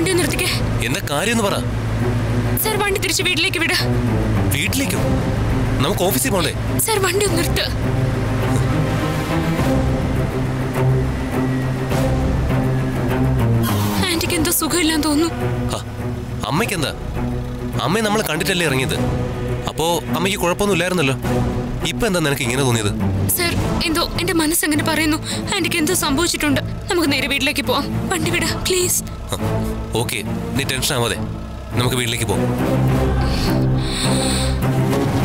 വണ്ടി ഒന്ന് നിർത്തിക്കേ എന്താ കാര്യം എന്ന് പറ സാർ വണ്ടി തിരിച്ച് വീട്ടിലേക്ക് വിട് വീട്ടിലേക്കോ നമുക്ക് ഓഫീസിൽ പോണ്ടേ സാർ വണ്ടി ഒന്ന് നിർത്ത് ആന്റിക്ക് എന്തോ സുഖമില്ലാന്ന് തോന്നുന്നു ഹ, അമ്മയ്ക്കെന്താ അമ്മയെ നമ്മൾ കണ്ടിട്ടല്ലേ ഇറങ്ങിയത് അപ്പോ അമ്മയ്ക്ക് കുഴപ്പമൊന്നുമില്ലായിരുന്നല്ലോ ഇപ്പൊ എന്താ നിനക്ക് ഇങ്ങനെ തോന്നിയത് സാർ എന്തോ എന്റെ മനസ്സെങ്ങനെ പറയുന്നു ആന്റിക്ക് എന്തോ സംഭവിച്ചിട്ടുണ്ട് നമുക്ക് നേരെ വീട്ടിലേക്ക് പോവാം വണ്ടി വിട് പ്ലീസ് ഓക്കെ നീ ടെൻഷൻ ആവാതെ നമുക്ക് വീട്ടിലേക്ക് പോകാം